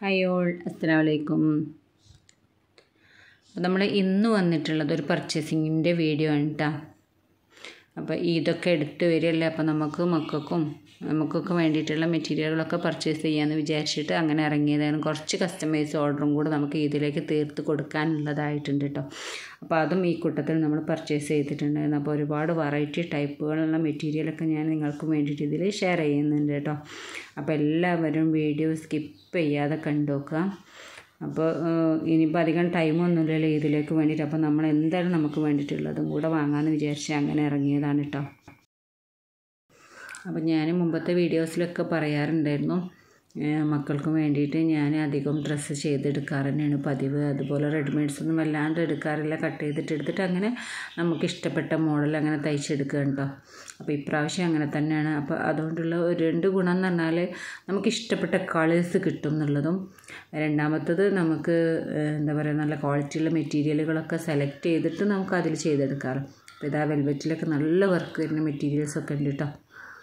hi all അസ്സലാമു അലൈക്കും അപ്പോൾ നമ്മൾ ഇന്ന് വന്നിട്ടുള്ളത് ഒരു പർച്ചേസിങ്ങിൻ്റെ വീഡിയോ ആണ് കേട്ടോ അപ്പോൾ ഇതൊക്കെ എടുത്ത് വരികയല്ലേ അപ്പോൾ നമുക്ക് മക്കൾക്കും നമുക്കൊക്കെ വേണ്ടിയിട്ടുള്ള മെറ്റീരിയലുകളൊക്കെ പർച്ചേസ് ചെയ്യാമെന്ന് വിചാരിച്ചിട്ട് അങ്ങനെ ഇറങ്ങിയതാണ് കുറച്ച് കസ്റ്റമൈസ് ഓർഡറും കൂടെ നമുക്ക് ഇതിലേക്ക് തീർത്ത് കൊടുക്കാനുള്ളതായിട്ടുണ്ട് കേട്ടോ അപ്പോൾ അതും ഈ കൂട്ടത്തിൽ നമ്മൾ പർച്ചേസ് ചെയ്തിട്ടുണ്ടായിരുന്നു അപ്പോൾ ഒരുപാട് വെറൈറ്റി ടൈപ്പുകളുള്ള മെറ്റീരിയലൊക്കെ ഞാൻ നിങ്ങൾക്ക് വേണ്ടിയിട്ട് ഇതിൽ ഷെയർ ചെയ്യുന്നുണ്ട് കേട്ടോ അപ്പോൾ എല്ലാവരും വീഡിയോ സ്കിപ്പ് ചെയ്യാതെ കണ്ടു നോക്കുക അപ്പോൾ ഇനിയിപ്പോൾ അധികം ടൈമൊന്നുമില്ലല്ലോ ഇതിലേക്ക് വേണ്ടിയിട്ട് അപ്പോൾ നമ്മൾ എന്തായാലും നമുക്ക് വേണ്ടിയിട്ടുള്ളതും കൂടെ വാങ്ങാമെന്ന് വിചാരിച്ച് അങ്ങനെ ഇറങ്ങിയതാണ് കേട്ടോ അപ്പോൾ ഞാൻ മുമ്പത്തെ വീഡിയോസിലൊക്കെ പറയാറുണ്ടായിരുന്നു മക്കൾക്കും വേണ്ടിയിട്ട് ഞാൻ അധികം ഡ്രസ്സ് ചെയ്തെടുക്കാറ് തന്നെയാണ് പതിവ് അതുപോലെ റെഡിമെയ്ഡ്സ് ഒന്നും വല്ലാണ്ട് എടുക്കാറില്ല കട്ട് ചെയ്തിട്ട് എടുത്തിട്ട് അങ്ങനെ നമുക്ക് ഇഷ്ടപ്പെട്ട മോഡൽ അങ്ങനെ തയ്ച്ചെടുക്കുക കേട്ടോ അപ്പോൾ ഇപ്രാവശ്യം അങ്ങനെ തന്നെയാണ് അപ്പോൾ അതുകൊണ്ടുള്ള ഒരു രണ്ട് ഗുണം എന്ന് പറഞ്ഞാൽ നമുക്ക് ഇഷ്ടപ്പെട്ട കളേഴ്സ് കിട്ടും എന്നുള്ളതും രണ്ടാമത്തത് നമുക്ക് എന്താ പറയുക നല്ല ക്വാളിറ്റിയുള്ള മെറ്റീരിയലുകളൊക്കെ സെലക്ട് ചെയ്തിട്ട് നമുക്ക് അതിൽ ചെയ്തെടുക്കാറ് അപ്പോൾ ഇതാ വെൽവെറ്റിലൊക്കെ നല്ല വർക്ക് വരുന്ന മെറ്റീരിയൽസൊക്കെ ഉണ്ട് കേട്ടോ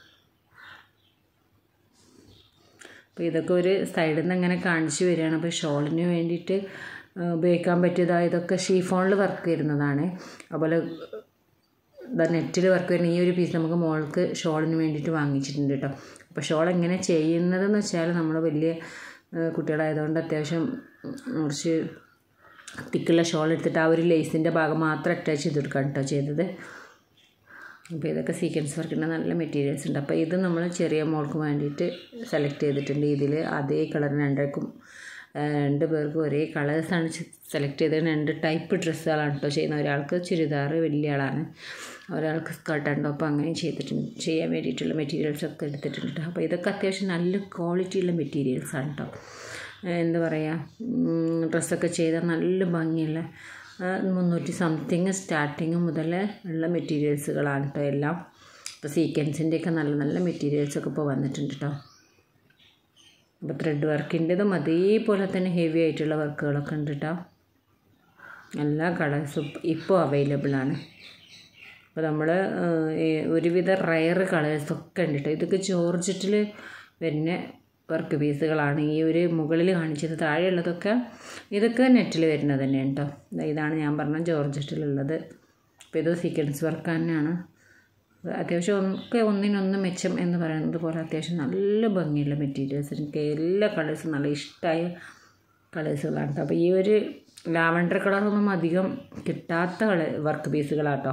അപ്പോൾ ഇതൊക്കെ ഒരു സൈഡിൽ നിന്ന് ഇങ്ങനെ കാണിച്ചു വരികയാണ് അപ്പോൾ ഷോളിന് വേണ്ടിയിട്ട് ഉപയോഗിക്കാൻ പറ്റിയതായ ഇതൊക്കെ ഷീഫോണിൽ വർക്ക് വരുന്നതാണ് അതുപോലെ ഇതാ നെറ്റിൽ വർക്ക് വരുന്ന ഈ ഒരു പീസ് നമുക്ക് മോൾക്ക് ഷോളിന് വേണ്ടിയിട്ട് വാങ്ങിച്ചിട്ടുണ്ട് കേട്ടോ അപ്പോൾ ഷോൾ എങ്ങനെ ചെയ്യുന്നതെന്ന് വെച്ചാൽ നമ്മൾ വലിയ കുട്ടികളായതുകൊണ്ട് അത്യാവശ്യം കുറച്ച് തിക്കുള്ള ഷോൾ എടുത്തിട്ട് ആ ഒരു ലേസിൻ്റെ ഭാഗം മാത്രം അറ്റാച്ച് ചെയ്ത് കൊടുക്കാൻ കേട്ടോ ചെയ്തത് അപ്പോൾ ഇതൊക്കെ സീക്വൻസ് വർക്കിൻ്റെ നല്ല മെറ്റീരിയൽസ് ഉണ്ട് അപ്പോൾ ഇത് നമ്മൾ ചെറിയ മോൾക്ക് വേണ്ടിയിട്ട് സെലക്ട് ചെയ്തിട്ടുണ്ട് ഇതിൽ അതേ കളർ രണ്ടേക്കും രണ്ട് പേർക്കും ഒരേ കളേഴ്സാണ് സെലക്ട് ചെയ്തത് രണ്ട് ടൈപ്പ് ഡ്രസ്സുകളാണ് കേട്ടോ ചെയ്യുന്നത് ഒരാൾക്ക് ചുരിദാർ വലിയ ആളാണ് ഒരാൾക്ക് സ്കർട്ട് ടോപ്പ് അങ്ങനെ ചെയ്തിട്ടുണ്ട് ചെയ്യാൻ വേണ്ടിയിട്ടുള്ള മെറ്റീരിയൽസ് ഒക്കെ എടുത്തിട്ടുണ്ട് അപ്പോൾ ഇതൊക്കെ അത്യാവശ്യം നല്ല ക്വാളിറ്റിയുള്ള മെറ്റീരിയൽസാണ് കേട്ടോ എന്താ പറയുക ഡ്രസ്സൊക്കെ ചെയ്താൽ നല്ല ഭംഗിയുള്ള മുന്നൂറ്റി സംതിങ് സ്റ്റാർട്ടിങ് മുതൽ ഉള്ള മെറ്റീരിയൽസുകളാണ് കേട്ടോ എല്ലാം ഇപ്പോൾ സീക്വൻസിൻ്റെയൊക്കെ നല്ല നല്ല മെറ്റീരിയൽസൊക്കെ ഇപ്പോൾ വന്നിട്ടുണ്ട് കേട്ടോ അപ്പോൾ ത്രെഡ് വർക്കിൻ്റെതും അതേപോലെ തന്നെ ഹെവി ആയിട്ടുള്ള വർക്കുകളൊക്കെ ഉണ്ട് കേട്ടോ എല്ലാ കളേഴ്സും ഇപ്പോൾ അവൈലബിൾ ആണ് അപ്പോൾ നമ്മൾ ഒരുവിധ റയർ കളേഴ്സൊക്കെ ഉണ്ട് കേട്ടോ ഇതൊക്കെ ജോർജറ്റിൽ വരുന്ന വർക്ക് പീസുകളാണ് ഈ ഒരു മുകളിൽ കാണിച്ചത് താഴെയുള്ളതൊക്കെ ഇതൊക്കെ നെറ്റിൽ വരുന്നത് തന്നെയാണ് കേട്ടോ ഇതാണ് ഞാൻ പറഞ്ഞ ജോർജറ്റിലുള്ളത് അപ്പോൾ ഇത് സീക്വൻസ് വർക്ക് തന്നെയാണ് അത്യാവശ്യം ഒക്കെ ഒന്നിനൊന്ന് മെച്ചം എന്ന് പറയുന്നത് പോലെ അത്യാവശ്യം നല്ല ഭംഗിയുള്ള മെറ്റീരിയൽസ് എനിക്ക് എല്ലാ കളേഴ്സും നല്ല ഇഷ്ടമായ കളേഴ്സുകളാണ് കേട്ടോ അപ്പോൾ ഈ ഒരു ലാവണ്ടർ കളറൊന്നും അധികം കിട്ടാത്ത കള വർക്ക് പീസുകളാട്ടോ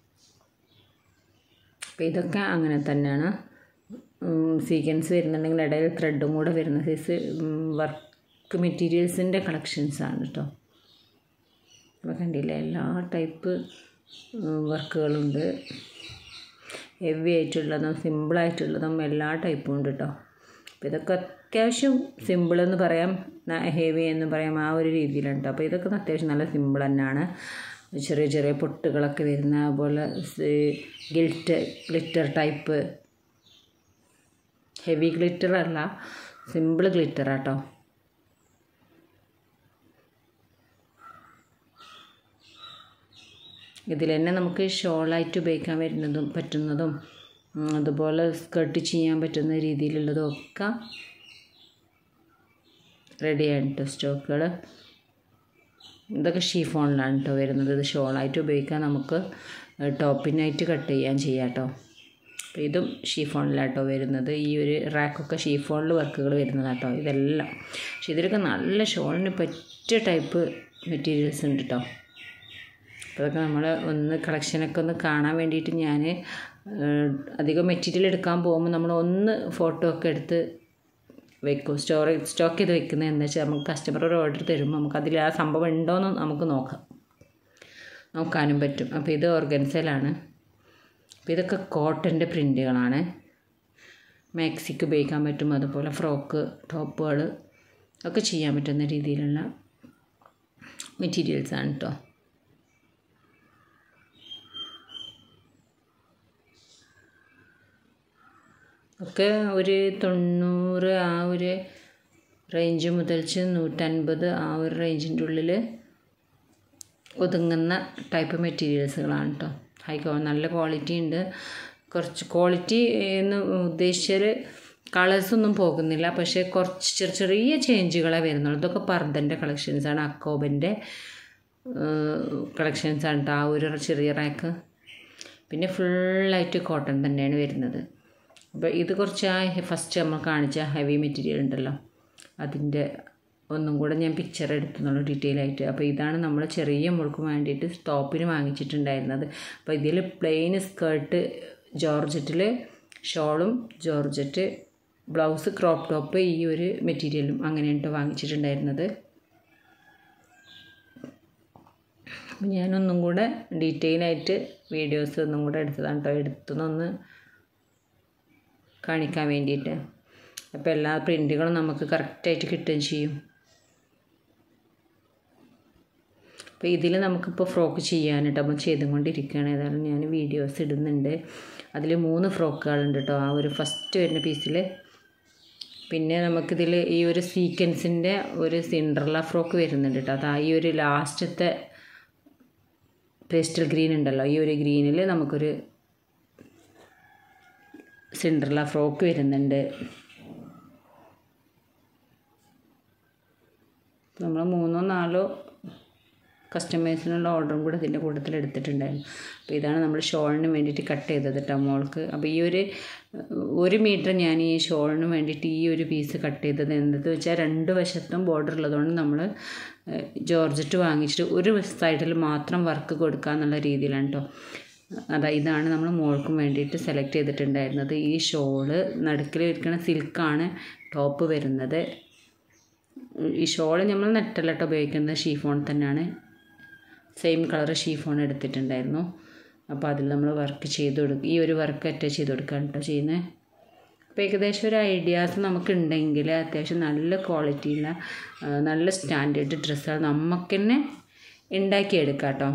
അപ്പോൾ ഇതൊക്കെ അങ്ങനെ തന്നെയാണ് സീക്വൻസ് വരുന്നുണ്ടെങ്കിൽ ഇടയിൽ ത്രെഡും കൂടെ വരുന്ന സൈസ് വർക്ക് മെറ്റീരിയൽസിൻ്റെ കളക്ഷൻസാണ് കേട്ടോ അപ്പോൾ കണ്ടില്ല എല്ലാ ടൈപ്പ് വർക്കുകളുണ്ട് ഹെവി ആയിട്ടുള്ളതും സിമ്പിളായിട്ടുള്ളതും എല്ലാ ടൈപ്പും ഉണ്ട് കേട്ടോ അപ്പോൾ ഇതൊക്കെ അത്യാവശ്യം സിമ്പിളെന്ന് പറയാം ഹെവി എന്ന് പറയാം ആ ഒരു രീതിയിലാണ് കേട്ടോ അപ്പോൾ ഇതൊക്കെ അത്യാവശ്യം നല്ല സിമ്പിൾ തന്നെയാണ് ചെറിയ ചെറിയ പൊട്ടുകളൊക്കെ വരുന്ന അതുപോലെ gilt glitter type heavy glitter അല്ല സിമ്പിൾ ഗ്ലിറ്റർ ആട്ടോ ഇതിൽ തന്നെ നമുക്ക് ഷോളായിട്ട് ഉപയോഗിക്കാൻ വരുന്നതും പറ്റുന്നതും അതുപോലെ സ്കർട്ട് ചെയ്യാൻ പറ്റുന്ന രീതിയിലുള്ളതും ഒക്കെ റെഡിയാണ് കേട്ടോ സ്റ്റോക്കുകൾ ഇതൊക്കെ ഷീഫോണിലാണ് കേട്ടോ വരുന്നത് ഇത് ഷോളായിട്ട് ഉപയോഗിക്കാൻ നമുക്ക് ടോപ്പിനായിട്ട് കട്ട് ചെയ്യാൻ ചെയ്യാം കേട്ടോ അപ്പോൾ ഇതും ഷീഫോണിലാട്ടോ വരുന്നത് ഈ ഒരു റാക്കൊക്കെ ഷീഫോണിൽ വർക്കുകൾ വരുന്നതാട്ടോ ഇതെല്ലാം പക്ഷെ ഇതിലൊക്കെ നല്ല ഷോളിന് പറ്റിയ ടൈപ്പ് മെറ്റീരിയൽസ് ഉണ്ട് കേട്ടോ അതൊക്കെ നമ്മൾ ഒന്ന് കളക്ഷനൊക്കെ ഒന്ന് കാണാൻ വേണ്ടിയിട്ട് ഞാൻ അധികം മെറ്റീരിയൽ എടുക്കാൻ പോകുമ്പോൾ നമ്മൾ ഒന്ന് ഫോട്ടോ ഒക്കെ എടുത്ത് വെക്കും സ്റ്റോറേജ് സ്റ്റോക്ക് ചെയ്ത് വെക്കുന്നത് എന്താ വെച്ചാൽ നമുക്ക് കസ്റ്റമർ ഒരു ഓർഡർ തരുമ്പോൾ നമുക്ക് അതിൽ ആ സംഭവം ഉണ്ടോയെന്ന് നമുക്ക് നോക്കാം നോക്കാനും പറ്റും അപ്പോൾ ഇത് ഓർഗൻസയിലാണ് അപ്പോൾ ഇതൊക്കെ കോട്ടൻ്റെ പ്രിൻറ്റുകളാണ് മാക്സിക്ക് ഉപയോഗിക്കാൻ പറ്റും അതുപോലെ ഫ്രോക്ക് ടോപ്പുകൾ ഒക്കെ ചെയ്യാൻ പറ്റുന്ന രീതിയിലുള്ള മെറ്റീരിയൽസാണ് കേട്ടോ ഒക്കെ ഒരു തൊണ്ണൂറ് ആ ഒരു റേഞ്ച് മുതൽച്ച് നൂറ്റൻപത് ആ ഒരു റേഞ്ചിൻ്റെ ഉള്ളിൽ ഒതുങ്ങുന്ന ടൈപ്പ് മെറ്റീരിയൽസുകളാണ് കേട്ടോ ഹൈ നല്ല ക്വാളിറ്റി ഉണ്ട് കുറച്ച് ക്വാളിറ്റി എന്ന് ഉദ്ദേശിച്ചാൽ കളേഴ്സ് ഒന്നും പോകുന്നില്ല പക്ഷേ കുറച്ച് ചെറിയ ചെറിയ ചേഞ്ചുകളെ വരുന്നുള്ളൂ ഇതൊക്കെ പർദ്ദൻ്റെ കളക്ഷൻസാണ് അക്കോബൻ്റെ കളക്ഷൻസാണ് കേട്ടോ ആ ഒരു ചെറിയ റാക്ക് പിന്നെ ഫുള്ളായിട്ട് കോട്ടൺ തന്നെയാണ് വരുന്നത് അപ്പോൾ ഇത് കുറച്ച് ആ ഫസ്റ്റ് നമ്മൾ കാണിച്ച ഹെവി മെറ്റീരിയൽ ഉണ്ടല്ലോ അതിൻ്റെ ഒന്നും കൂടെ ഞാൻ പിക്ചർ എടുത്തുന്നുള്ളൂ ഡീറ്റെയിൽ ആയിട്ട് അപ്പോൾ ഇതാണ് നമ്മൾ ചെറിയ മുൾക്ക് വേണ്ടിയിട്ട് ടോപ്പിന് വാങ്ങിച്ചിട്ടുണ്ടായിരുന്നത് അപ്പോൾ ഇതിൽ പ്ലെയിൻ സ്കേർട്ട് ജോർജറ്റിൽ ഷോളും ജോർജറ്റ് ബ്ലൗസ് ക്രോപ്പ് ടോപ്പ് ഈ ഒരു മെറ്റീരിയലും അങ്ങനെയാണ് വാങ്ങിച്ചിട്ടുണ്ടായിരുന്നത് അപ്പം ഞാനൊന്നും കൂടെ ഡീറ്റെയിൽ ആയിട്ട് വീഡിയോസ് ഒന്നും കൂടെ എടുത്തതാണ് കേട്ടോ എടുത്തുനിന്നൊന്ന് കാണിക്കാൻ വേണ്ടിയിട്ട് അപ്പോൾ എല്ലാ പ്രിൻറ്റുകളും നമുക്ക് കറക്റ്റായിട്ട് കിട്ടുകയും ചെയ്യും അപ്പോൾ ഇതിൽ നമുക്കിപ്പോൾ ഫ്രോക്ക് ചെയ്യാനായിട്ട് നമ്മൾ ചെയ്തുകൊണ്ടിരിക്കുകയാണ് ഏതായാലും ഞാൻ വീഡിയോസ് ഇടുന്നുണ്ട് അതിൽ മൂന്ന് ഫ്രോക്കുകളുണ്ട് കേട്ടോ ആ ഒരു ഫസ്റ്റ് വരുന്ന പീസിൽ പിന്നെ നമുക്കിതിൽ ഈ ഒരു സീക്വൻസിൻ്റെ ഒരു സിൻഡർല ഫ്രോക്ക് വരുന്നുണ്ട് കേട്ടോ അത് ആ ഈ ഒരു ലാസ്റ്റത്തെ പേസ്റ്റൽ ഗ്രീൻ ഉണ്ടല്ലോ ഈ ഒരു ഗ്രീനിൽ നമുക്കൊരു സിൻഡർല ഫ്രോക്ക് വരുന്നുണ്ട് നമ്മൾ മൂന്നോ നാലോ കസ്റ്റമേഴ്സിനുള്ള ഓർഡറും കൂടെ ഇതിൻ്റെ കൂട്ടത്തിൽ എടുത്തിട്ടുണ്ടായിരുന്നു അപ്പോൾ ഇതാണ് നമ്മൾ ഷോളിന് വേണ്ടിയിട്ട് കട്ട് ചെയ്തത് കേട്ടോ മോൾക്ക് അപ്പോൾ ഈ ഒരു ഒരു മീറ്റർ ഞാൻ ഈ ഷോളിന് വേണ്ടിയിട്ട് ഈ ഒരു പീസ് കട്ട് ചെയ്തത് എന്തെന്ന് വെച്ചാൽ രണ്ട് വശത്തും ബോർഡർ ഉള്ളതുകൊണ്ട് നമ്മൾ ജോർജറ്റ് വാങ്ങിച്ചിട്ട് ഒരു സൈഡിൽ മാത്രം വർക്ക് കൊടുക്കുക എന്നുള്ള രീതിയിലാണ് കേട്ടോ അതാ ഇതാണ് നമ്മൾ മോൾക്കും വേണ്ടിയിട്ട് സെലക്ട് ചെയ്തിട്ടുണ്ടായിരുന്നത് ഈ ഷോള് നടുക്കിൽ ഇരിക്കുന്ന സിൽക്കാണ് ടോപ്പ് വരുന്നത് ഈ ഷോള് നമ്മൾ നെറ്റല്ലട്ടോ ഉപയോഗിക്കുന്നത് ഷീഫോൺ തന്നെയാണ് സെയിം കളർ ഷീഫോൺ എടുത്തിട്ടുണ്ടായിരുന്നു അപ്പോൾ അതിൽ നമ്മൾ വർക്ക് ചെയ്ത് കൊടുക്കും ഈ ഒരു വർക്ക് അറ്റാച്ച് ചെയ്ത് കൊടുക്കുകയാണ് കേട്ടോ ചെയ്യുന്നത് അപ്പോൾ ഏകദേശം ഒരു ഐഡിയാസ് നമുക്ക് ഉണ്ടെങ്കിൽ അത്യാവശ്യം നല്ല ക്വാളിറ്റിയുള്ള നല്ല സ്റ്റാൻഡേർഡ് ഡ്രസ്സുകൾ നമുക്ക് തന്നെ ഉണ്ടാക്കിയെടുക്കാം കേട്ടോ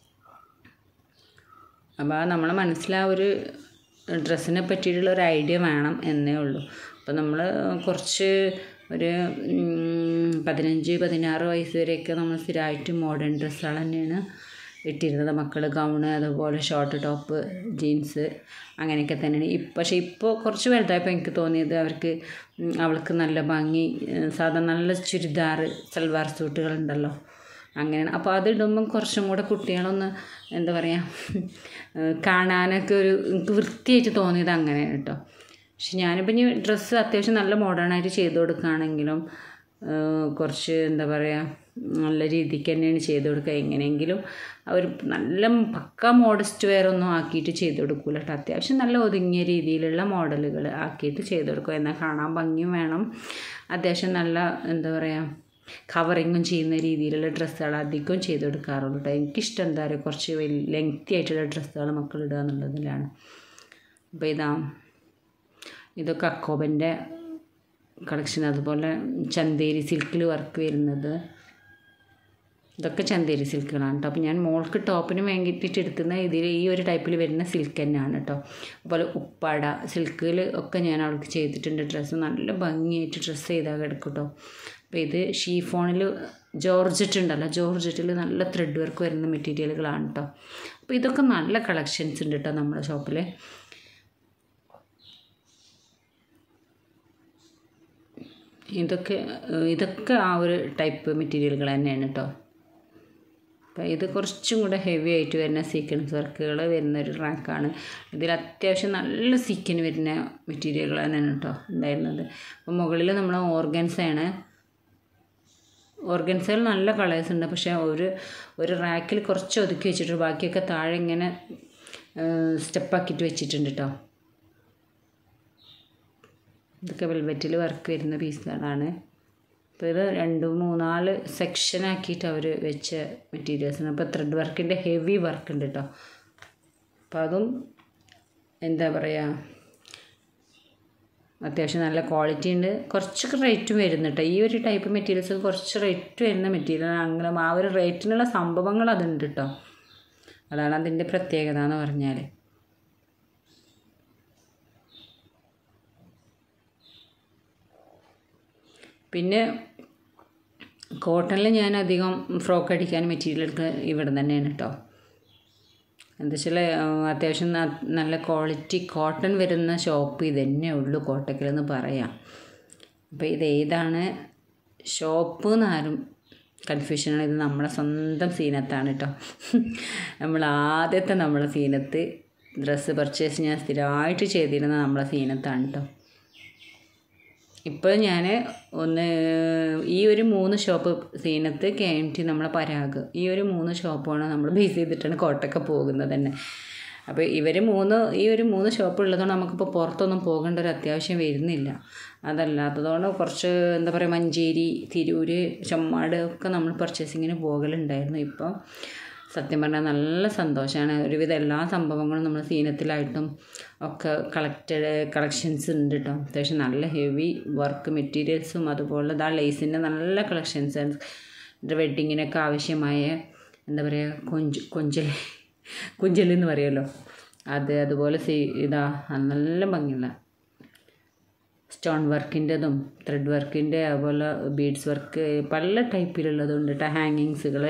അപ്പോൾ നമ്മളെ മനസ്സിൽ ആ ഒരു ഡ്രസ്സിനെ പറ്റിയിട്ടുള്ള ഒരു ഐഡിയ വേണം എന്നേ ഉള്ളൂ അപ്പോൾ നമ്മൾ കുറച്ച് ഒരു പതിനഞ്ച് പതിനാറ് വയസ്സ് വരെയൊക്കെ നമ്മൾ സ്ഥിരമായിട്ട് മോഡേൺ ഡ്രസ്സുകൾ തന്നെയാണ് ഇട്ടിരുന്നത് മക്കൾ ഗൗണ് അതുപോലെ ഷോർട്ട് ടോപ്പ് ജീൻസ് അങ്ങനെയൊക്കെ തന്നെയാണ് ഇപ്പം പക്ഷേ ഇപ്പോൾ കുറച്ച് വലുതായപ്പോൾ എനിക്ക് തോന്നിയത് അവർക്ക് അവൾക്ക് നല്ല ഭംഗി സാധാ നല്ല ചുരിദാർ സൽവാർ സൂട്ടുകളുണ്ടല്ലോ അങ്ങനെയാണ് അപ്പോൾ അതിടുമ്പം കുറച്ചും കൂടെ കുട്ടികളൊന്ന് എന്താ പറയുക കാണാനൊക്കെ ഒരു എനിക്ക് വൃത്തിയായിട്ട് തോന്നിയത് അങ്ങനെയാണ് കേട്ടോ പക്ഷെ ഞാനിപ്പോൾ ഇനി ഡ്രസ്സ് അത്യാവശ്യം നല്ല മോഡേണായിട്ട് ചെയ്ത് കൊടുക്കുകയാണെങ്കിലും കുറച്ച് എന്താ പറയുക നല്ല രീതിക്ക് തന്നെയാണ് ചെയ്ത് കൊടുക്കുക എങ്ങനെയെങ്കിലും അവർ നല്ല പക്ക മോഡസ്റ്റ് വെയറൊന്നും ആക്കിയിട്ട് ചെയ്ത് കൊടുക്കില്ല കേട്ടോ അത്യാവശ്യം നല്ല ഒതുങ്ങിയ രീതിയിലുള്ള മോഡലുകൾ ആക്കിയിട്ട് ചെയ്ത് കൊടുക്കുക എന്നാൽ കാണാൻ ഭംഗിയും വേണം അത്യാവശ്യം നല്ല എന്താ പറയുക കവറിങ്ങും ചെയ്യുന്ന രീതിയിലുള്ള ഡ്രസ്സുകൾ അധികം ചെയ്ത് കൊടുക്കാറുള്ളൂ കേട്ടോ എനിക്കിഷ്ടം എന്താ പറയുക കുറച്ച് ലെങ്തി ആയിട്ടുള്ള ഡ്രസ്സുകൾ മക്കൾ ഇടുക എന്നുള്ളതിലാണ് അപ്പോൾ ഇതാ ഇതൊക്കെ അക്കോബൻ്റെ കളക്ഷൻ അതുപോലെ ചന്തേരി സിൽക്കിൽ വർക്ക് വരുന്നത് ഇതൊക്കെ ചന്തേരി സിൽക്കുകളാണ് കേട്ടോ അപ്പോൾ ഞാൻ മോൾക്ക് ടോപ്പിന് വേണ്ടിയിട്ട് എടുക്കുന്ന ഇതിൽ ഈ ഒരു ടൈപ്പിൽ വരുന്ന സിൽക്ക് തന്നെയാണ് കേട്ടോ അതുപോലെ ഉപ്പാട സിൽക്കിൽ ഒക്കെ ഞാൻ അവൾക്ക് ചെയ്തിട്ടുണ്ട് ഡ്രസ്സ് നല്ല ഭംഗിയായിട്ട് ഡ്രസ്സ് ചെയ്താൽ കിടക്കും കേട്ടോ അപ്പോൾ ഇത് ഷീഫോണിൽ ജോർജറ്റ് ഉണ്ടല്ലോ ജോർജറ്റിൽ നല്ല ത്രെഡ് വർക്ക് വരുന്ന മെറ്റീരിയലുകളാണ് കേട്ടോ അപ്പോൾ ഇതൊക്കെ നല്ല കളക്ഷൻസ് ഉണ്ട് കേട്ടോ നമ്മുടെ ഷോപ്പിൽ ഇതൊക്കെ ഇതൊക്കെ ആ ഒരു ടൈപ്പ് മെറ്റീരിയലുകൾ തന്നെയാണ് കേട്ടോ അപ്പോൾ ഇത് കുറച്ചും കൂടെ ഹെവി ആയിട്ട് വരുന്ന സീക്വൻസ് വർക്കുകൾ വരുന്ന ഒരു റാക്കാണ് ഇതിൽ അത്യാവശ്യം നല്ല സീക്വൻ വരുന്ന മെറ്റീരിയലുകൾ തന്നെയാണ് കേട്ടോ ഉണ്ടായിരുന്നത് അപ്പോൾ മുകളിൽ നമ്മൾ ഓർഗൻസാണ് ഓർഗൻസുകൾ നല്ല കളേഴ്സ് ഉണ്ട് പക്ഷേ ഒരു ഒരു റാക്കിൽ കുറച്ച് ഒതുക്കി വെച്ചിട്ട് ബാക്കിയൊക്കെ താഴെ ഇങ്ങനെ സ്റ്റെപ്പാക്കിയിട്ട് വെച്ചിട്ടുണ്ട് കേട്ടോ ഇതൊക്കെ വെൽവെറ്റിൽ വർക്ക് വരുന്ന പീസുകളാണ് അപ്പോൾ ഇത് രണ്ട് മൂന്നാല് സെക്ഷനാക്കിയിട്ട് അവർ വെച്ച മെറ്റീരിയൽസാണ് അപ്പോൾ ത്രെഡ് വർക്കിൻ്റെ ഹെവി വർക്ക് ഉണ്ട് കേട്ടോ അപ്പോൾ അതും എന്താ പറയുക അത്യാവശ്യം നല്ല ക്വാളിറ്റി ഉണ്ട് കുറച്ചൊക്കെ റേറ്റും വരുന്നുണ്ട് ഈ ഒരു ടൈപ്പ് മെറ്റീരിയൽസ് കുറച്ച് റേറ്റ് വരുന്ന മെറ്റീരിയൽ അങ്ങനെ ആ ഒരു റേറ്റിനുള്ള സംഭവങ്ങൾ അതുണ്ട് കേട്ടോ അതാണ് അതിൻ്റെ പ്രത്യേകത എന്ന് പറഞ്ഞാൽ പിന്നെ കോട്ടണിൽ ഞാൻ അധികം ഫ്രോക്ക് അടിക്കാൻ മെറ്റീരിയൽ എടുക്കുക ഇവിടെ തന്നെയാണ് കേട്ടോ എന്താ വെച്ചാൽ അത്യാവശ്യം ന- നല്ല ക്വാളിറ്റി കോട്ടൺ വരുന്ന ഷോപ്പ് ഇത് തന്നെ ഉള്ളൂ കോട്ടക്കലെന്ന് പറയാം അപ്പോൾ ഇത് ഏതാണ് ഷോപ്പ് എന്നാരും കൺഫ്യൂഷനാണ് ഇത് നമ്മളെ സ്വന്തം സീനത്താണ് കേട്ടോ നമ്മൾ ആദ്യത്തെ നമ്മളെ സീനത്ത് ഡ്രസ്സ് പർച്ചേസ് ഞാൻ സ്ഥിരമായിട്ട് ചെയ്തിരുന്ന നമ്മളെ സീനത്താണ് കേട്ടോ ഇപ്പോൾ ഞാൻ ഒന്ന് ഈ ഒരു മൂന്ന് shop Zeenath K M T നമ്മളെ പരാഗ് ഈ ഒരു മൂന്ന് ഷോപ്പാണ് നമ്മൾ ബേസ് ചെയ്തിട്ടാണ് കോട്ടൊക്കെ പോകുന്നത് തന്നെ അപ്പോൾ ഇവർ മൂന്ന് ഈ ഒരു മൂന്ന് ഷോപ്പ് ഉള്ളതുകൊണ്ട് നമുക്കിപ്പോൾ പുറത്തൊന്നും പോകേണ്ട ഒരു അത്യാവശ്യം വരുന്നില്ല അതല്ലാത്തതുകൊണ്ട് കുറച്ച് എന്താ പറയുക മഞ്ചേരി തിരൂര് ചെമ്മാട് ഒക്കെ നമ്മൾ പർച്ചേസിങ്ങിന് പോകലുണ്ടായിരുന്നു ഇപ്പം സത്യം പറഞ്ഞാൽ നല്ല സന്തോഷമാണ് ഒരുവിധം എല്ലാ സംഭവങ്ങളും നമ്മൾ സീനത്തിലായിട്ടും ഒക്കെ കളക്റ്റഡ് കളക്ഷൻസ് ഉണ്ട് കേട്ടോ അത്യാവശ്യം നല്ല ഹെവി വർക്ക് മെറ്റീരിയൽസും അതുപോലെ ഇതാ ലേസിൻ്റെ നല്ല കളക്ഷൻസ് വെഡ്ഡിങ്ങിനൊക്കെ ആവശ്യമായ എന്താ പറയുക കൊഞ്ച് കൊഞ്ചൽ കുഞ്ചൽ എന്ന് പറയുമല്ലോ അത് അതുപോലെ സീ ഇതാ നല്ല ഭംഗിയുള്ള സ്റ്റോൺ വർക്കിൻ്റെതും ത്രെഡ് വർക്കിൻ്റെ അതുപോലെ ബീഡ്സ് വർക്ക് പല ടൈപ്പിലുള്ളതുണ്ട് കേട്ടോ ഹാങ്ങിങ്സുകൾ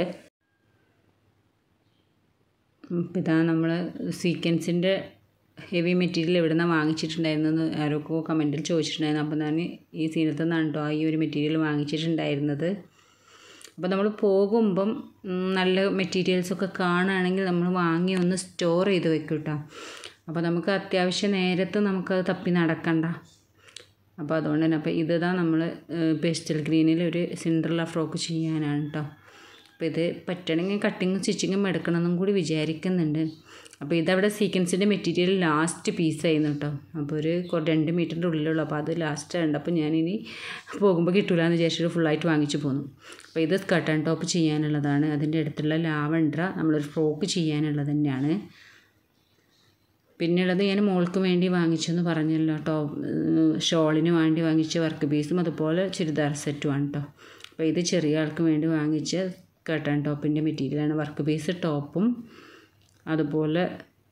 ഇതാ നമ്മൾ സീക്വൻസിൻ്റെ ഹെവി മെറ്റീരിയൽ എവിടെ നിന്നാണ് വാങ്ങിച്ചിട്ടുണ്ടായിരുന്നെന്ന് ആരൊക്കെ കമൻറ്റിൽ ചോദിച്ചിട്ടുണ്ടായിരുന്നു അപ്പോൾ ഞാൻ ഈ സീനത്തു നിന്നാണ് കേട്ടോ ഈ ഒരു മെറ്റീരിയൽ വാങ്ങിച്ചിട്ടുണ്ടായിരുന്നത് അപ്പോൾ നമ്മൾ പോകുമ്പം ഉം, നല്ല മെറ്റീരിയൽസൊക്കെ കാണുകയാണെങ്കിൽ നമ്മൾ വാങ്ങി ഒന്ന് സ്റ്റോർ ചെയ്ത് വെക്കും കേട്ടോ അപ്പോൾ നമുക്ക് അത്യാവശ്യം നേരത്ത് നമുക്കത് തപ്പി നടക്കണ്ട അപ്പോൾ അതുകൊണ്ട് തന്നെ അപ്പോൾ ഇതാ നമ്മൾ പേസ്റ്റൽ ഗ്രീനിൽ ഒരു സിൻഡ്രല്ല ഫ്രോക്ക് ചെയ്യാനാണ് കേട്ടോ അപ്പോൾ ഇത് പറ്റണമെങ്കിൽ കട്ടിങ്ങും സ്റ്റിച്ചിങ്ങും എടുക്കണമെന്നും കൂടി വിചാരിക്കുന്നുണ്ട് അപ്പോൾ ഇതവിടെ സീക്വൻസിൻ്റെ മെറ്റീരിയൽ ലാസ്റ്റ് പീസായിരുന്നു കേട്ടോ അപ്പോൾ ഒരു കൊ- രണ്ട് മീറ്ററിൻ്റെ ഉള്ളിലുള്ളൂ അപ്പോൾ അത് ലാസ്റ്റ് ഉണ്ട് അപ്പോൾ ഞാനിനി പോകുമ്പോൾ കിട്ടൂല എന്ന് വിചാരിച്ചിട്ട് ഫുള്ളായിട്ട് വാങ്ങിച്ചു പോന്നു അപ്പോൾ ഇത് സ്കർട്ട് ആൻഡ് ടോപ്പ് ചെയ്യാനുള്ളതാണ് അതിൻ്റെ അടുത്തുള്ള ലാവൻഡ്ര നമ്മളൊരു ഫ്രോക്ക് ചെയ്യാനുള്ളത് തന്നെയാണ് പിന്നെയുള്ളത് ഞാൻ മോൾക്ക് വേണ്ടി വാങ്ങിച്ചെന്ന് പറഞ്ഞല്ലോ ടോപ്പ് ഷോളിന് വേണ്ടി വാങ്ങിച്ച വർക്ക് പീസും അതുപോലെ ചുരിദാർ സെറ്റുമാണ് കേട്ടോ അപ്പോൾ ഇത് ചെറിയ ആൾക്ക് വേണ്ടി വാങ്ങിച്ച കട്ടൺ ടോപ്പിൻ്റെ മെറ്റീരിയലാണ് വർക്ക് പീസ് ടോപ്പും അതുപോലെ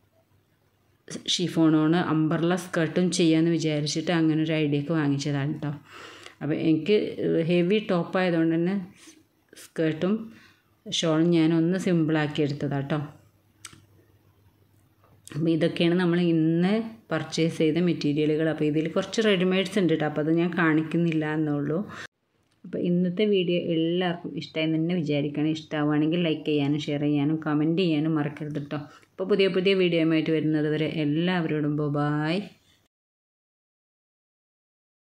ഷിഫോണോണ് അമ്പർല സ്കർട്ടും ചെയ്യാമെന്ന് വിചാരിച്ചിട്ട് അങ്ങനെ ഒരു ഐഡിയക്ക് വാങ്ങിച്ചതാണ് കേട്ടോ അപ്പോൾ എനിക്ക് ഹെവി ടോപ്പ് ആയതുകൊണ്ട് തന്നെ സ്കേർട്ടും ഷോളും ഞാനൊന്ന് സിമ്പിളാക്കി എടുത്തതാണ് കേട്ടോ അപ്പോൾ ഇതൊക്കെയാണ് നമ്മൾ ഇന്ന് പർച്ചേസ് ചെയ്ത മെറ്റീരിയലുകൾ അപ്പോൾ ഇതിൽ കുറച്ച് റെഡിമെയ്ഡ്സ് ഉണ്ട് കേട്ടോ അപ്പോൾ അത് ഞാൻ കാണിക്കുന്നില്ല എന്നുള്ളൂ അപ്പോൾ ഇന്നത്തെ വീഡിയോ എല്ലാവർക്കും ഇഷ്ടമായി തന്നെ വിചാരിക്കണം ഇഷ്ടമാവുകയാണെങ്കിൽ ലൈക്ക് ചെയ്യാനും ഷെയർ ചെയ്യാനും കമൻറ്റ് ചെയ്യാനും മറക്കരുത് കേട്ടോ അപ്പോൾ പുതിയ പുതിയ വീഡിയോയുമായിട്ട് വരുന്നത് വരെ എല്ലാവരോടും ബൈ